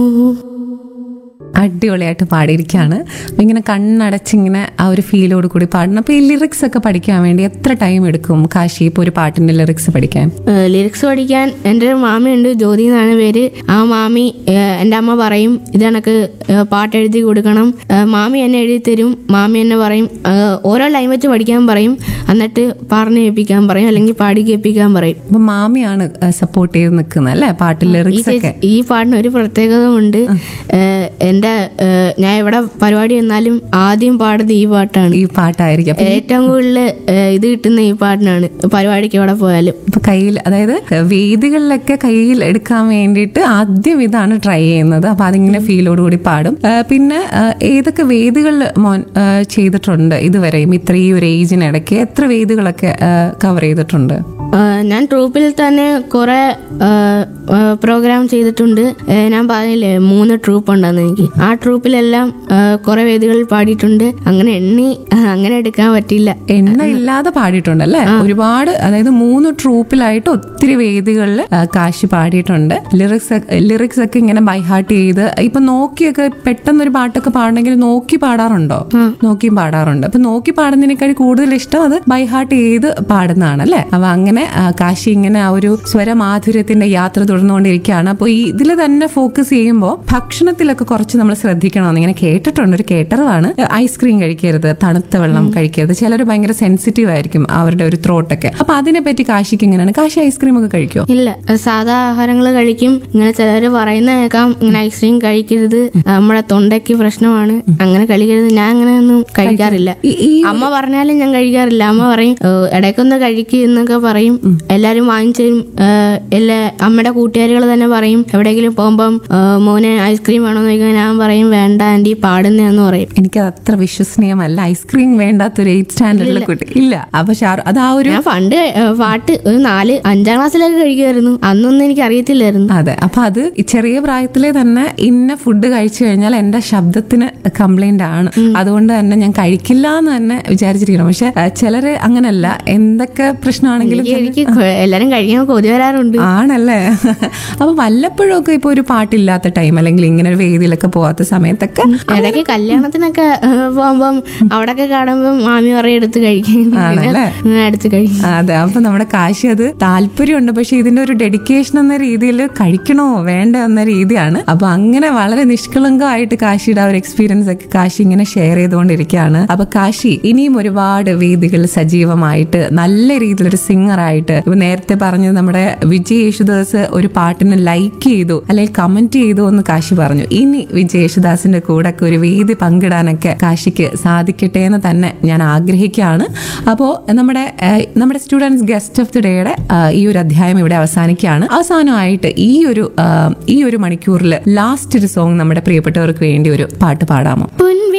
അടിപൊളിയായിട്ട് പാടിയിരിക്കുകയാണ് അപ്പൊ ഇങ്ങനെ കണ്ണടച്ചിങ്ങനെ ആ ഒരു ഫീലോട് കൂടി പാടണം അപ്പൊ ഈ ലിറിക്സ് ഒക്കെ പഠിക്കാൻ വേണ്ടി എത്ര ടൈം എടുക്കും കാശി ഇപ്പൊ ഒരു പാട്ടിന്റെ ലിറിക്സ് പഠിക്കാൻ ലിറിക്സ് പഠിക്കാൻ എൻ്റെ ഒരു മാമിയുണ്ട് ജ്യോതി എന്നാണ് പേര് ആ മാമി ഏഹ്, എൻ്റെ അമ്മ പറയും ഇത് കണക്ക് ഏഹ്, പാട്ട് എഴുതി കൊടുക്കണം ഏഹ്, മാമി എന്നെ എഴുതി തരും മാമി എന്നെ പറയും ഏഹ്, ഓരോ ലൈൻ വെച്ച് പഠിക്കാൻ പറയും എന്നിട്ട് പറഞ്ഞു കേൾപ്പിക്കാൻ പറയും അല്ലെങ്കിൽ പാടി കേൾപ്പിക്കാൻ പറയും അപ്പൊ മാമിയാണ് സപ്പോർട്ട് ചെയ്ത് നിൽക്കുന്നത് അല്ലേ പാട്ട് ഈ ലിറിക്സ് ഒക്കെ ചേച്ചി- ഈ പാട്ടിന് ഒരു പ്രത്യേകത ഉണ്ട് ഏഹ്, എൻ്റെ ഏഹ്, ഞാൻ എവിടെ പരിപാടി വന്നാലും ആദ്യം പാടുന്നത് ഈ പാട്ടാണ് ഈ പാട്ടായിരിക്കും അപ്പൊ ഏറ്റവും കൂടുതൽ ഏഹ്, ഇത് കിട്ടുന്ന ഈ പാട്ടിനാണ് പരിപാടിക്ക് എവിടെ പോയാലും ഇപ്പൊ കയ്യിൽ അതായത് വേദികളിലൊക്കെ കയ്യിൽ എടുക്കാൻ വേണ്ടിയിട്ട് ആദ്യം ഇതാണ് ട്രൈ ചെയ്യുന്നത് അപ്പൊ അതിങ്ങനെ ഫീലോട് കൂടി പാടും ആ, പിന്നെ ആ, ഏതൊക്കെ വേദികളിൽ മോൻ ആ, ചെയ്തിട്ടുണ്ട് ഇതുവരെയും ഇത്ര ഈ ഒരു ഏജിനിടയ്ക്ക് എത്ര വേദികളൊക്കെ കവർ ചെയ്തിട്ടുണ്ട് ആഹ് ഞാൻ ട്രൂപ്പിൽ തന്നെ കുറെ പ്രോഗ്രാം ചെയ്തിട്ടുണ്ട് ഏഹ് ഞാൻ പറഞ്ഞില്ലേ മൂന്ന് ട്രൂപ്പ് ഉണ്ടെന്ന് എനിക്ക് ആ ട്രൂപ്പിലെല്ലാം ആഹ് കുറെ വേദികളിൽ പാടിയിട്ടുണ്ട് അങ്ങനെ എണ്ണി ആഹ് അങ്ങനെ എടുക്കാൻ പറ്റില്ല എണ്ണ ഇല്ലാതെ പാടിയിട്ടുണ്ട് അല്ലേ ഒരുപാട് അതായത് മൂന്ന് ട്രൂപ്പിലായിട്ട് ഒത്തിരി വേദികളിൽ കാശി പാടിയിട്ടുണ്ട് ലിറിക്സ് ലിറിക്സ് ഒക്കെ ഇങ്ങനെ ബൈഹാർട്ട് ചെയ്ത് ഇപ്പൊ നോക്കിയൊക്കെ പെട്ടെന്ന് ഒരു പാട്ടൊക്കെ പാടണമെങ്കിൽ നോക്കി പാടാറുണ്ടോ നോക്കിയും പാടാറുണ്ട് അപ്പൊ നോക്കി പാടുന്നതിനേക്കാൾ കൂടുതൽ ഇഷ്ടം അത് ബൈഹാർട്ട് ചെയ്ത് പാടുന്നതാണ് അല്ലേ അപ്പൊ അങ്ങനെ ആ, കാശി ഇങ്ങനെ ആ ഒരു സ്വരമാധുര്യത്തിന്റെ യാത്ര തുടർന്നുകൊണ്ടിരിക്കുകയാണ് അപ്പോൾ ഈ ഇതിൽ തന്നെ ഫോക്കസ് ചെയ്യുമ്പോൾ ഭക്ഷണത്തിലൊക്കെ കുറച്ച് നമ്മൾ ശ്രദ്ധിക്കണമെന്ന് ഇങ്ങനെ കേട്ടിട്ടുണ്ട് ഒരു കേട്ടറിവാണ് ഐസ്ക്രീം കഴിക്കരുത് തണുത്ത വെള്ളം കഴിക്കരുത് ചിലർ ഭയങ്കര സെൻസിറ്റീവ് ആയിരിക്കും അവരുടെ ഒരു ത്രോട്ടൊക്കെ അപ്പൊ അതിനെ പറ്റി കാശിക്ക് എങ്ങനെയാണ് കാശി ഐസ്ക്രീം ഒക്കെ കഴിക്കോ ഇല്ല സാധാ ആഹാരങ്ങൾ കഴിക്കും ഇങ്ങനെ ചിലർ പറയുന്ന കേൾക്കാം ഇങ്ങനെ ഐസ്ക്രീം കഴിക്കരുത് നമ്മുടെ തൊണ്ടയ്ക്ക് പ്രശ്നമാണ് അങ്ങനെ കഴിക്കരുത് ഞാൻ അങ്ങനെ ഒന്നും കഴിക്കാറില്ല ഈ- ഈ അമ്മ പറഞ്ഞാലും ഞാൻ കഴിക്കാറില്ല അമ്മ പറയും "ഏഹ്, ഇടയ്ക്കൊന്ന് കഴിക്കുക എന്നൊക്കെ പറയും എല്ലാരും വാങ്ങിച്ചു തരും ഏഹ്, എല്ലാ അമ്മയുടെ കൂട്ടുകാരികൾ തന്നെ പറയും എവിടെയെങ്കിലും പോകുമ്പം ഏഹ്, മോനെ ഐസ്ക്രീം വേണമെന്ന് ചോദിക്കാൻ ഞാൻ പറയും വേണ്ട ആന്റി പാടുന്നതെന്ന് പറയും എനിക്ക് അത്ര വിശ്വസനീയമല്ല ഐസ്ക്രീം വേണ്ടാത്തൊരു എയ്റ്റ് സ്റ്റാൻഡേർഡിലെ കുട്ടി ഇല്ല അപ്പൊ ഷാറു അത് ആ ഒരു ഞാൻ പണ്ട് ഏഹ്, പാട്ട് ഒരു നാല് അഞ്ചാം ക്ലാസ്സിലൊക്കെ കഴിക്കുമായിരുന്നു അന്നൊന്നും എനിക്ക് അറിയത്തില്ലായിരുന്നു അതെ അപ്പൊ അത് ഈ ചെറിയ പ്രായത്തിലെ തന്നെ ഇന്ന ഫുഡ് കഴിച്ചു കഴിഞ്ഞാൽ എന്റെ ശബ്ദത്തിന് കംപ്ലൈന്റ് ആണ് അതുകൊണ്ട് തന്നെ ഞാൻ കഴിക്കില്ല എന്ന് തന്നെ വിചാരിച്ചിരിക്കണം പക്ഷെ ആ, ചിലര് അങ്ങനല്ല എന്തൊക്കെ പ്രശ്നമാണെങ്കിലും എനിക്ക് എനിക്ക് കൊ- എല്ലാരും കഴിക്കാൻ കൊതി വരാറുണ്ട് ആണല്ലേ അപ്പൊ വല്ലപ്പോഴും ഒക്കെ ഇപ്പൊ ഒരു പാട്ടില്ലാത്ത ടൈം അല്ലെങ്കിൽ ഇങ്ങനെ ഒരു വേദിയിലൊക്കെ പോവാത്ത സമയത്തൊക്കെ ഇടയ്ക്ക് കല്യാണത്തിനൊക്കെ ഏഹ്, പോകുമ്പം അവിടൊക്കെ കാണുമ്പം മാമി പറയും എടുത്ത് കഴിക്കും ആണല്ലേ? ഞാൻ എടുത്ത് കഴിക്കും അതെ അപ്പൊ നമ്മുടെ കാശി അത് താല്പര്യമുണ്ട് പക്ഷെ ഇതിന്റെ ഒരു ഡെഡിക്കേഷൻ എന്ന രീതിയിൽ കഴിക്കണോ വേണ്ട എന്ന രീതിയാണ് അപ്പൊ അങ്ങനെ വളരെ നിഷ്കളങ്കമായിട്ട് കാശിയുടെ ആ ഒരു എക്സ്പീരിയൻസ് ഒക്കെ കാശി ഇങ്ങനെ ഷെയർ ചെയ്തുകൊണ്ടിരിക്കുകയാണ് അപ്പൊ കാശി ഇനിയും ഒരുപാട് വേദികൾ സജീവമായിട്ട് നല്ല രീതിയിലൊരു സിംഗർ ആയിട്ട് ഇപ്പൊ നേരത്തെ പറഞ്ഞത് നമ്മുടെ വിജയ് യേശുദാസ് ഒരു പാട്ടിന് ലൈക്ക് ചെയ്തു അല്ലെങ്കിൽ കമന്റ് ചെയ്തു എന്ന് കാശി പറഞ്ഞു ഇനി വിജയ് യേശുദാസിന്റെ കൂടെ ഒക്കെ ഒരു വേദി പങ്കിടാനൊക്കെ കാശിക്ക് സാധിക്കട്ടെ എന്ന് തന്നെ ഞാൻ ആഗ്രഹിക്കുകയാണ് അപ്പോൾ നമ്മുടെ ഏഹ്, നമ്മുടെ സ്റ്റുഡൻസ് ഗസ്റ്റ് ഓഫ് ദി ഡേയുടെ ഈ ഒരു അധ്യായം ഇവിടെ അവസാനിക്കുകയാണ് അവസാനമായിട്ട് ഈ ഒരു ആഹ്, ഈ ഒരു മണിക്കൂറിൽ ലാസ്റ്റ് ഒരു സോങ് നമ്മുടെ പ്രിയപ്പെട്ടവർക്ക് വേണ്ടി ഒരു പാട്ട് പാടാമോ പൊൻവി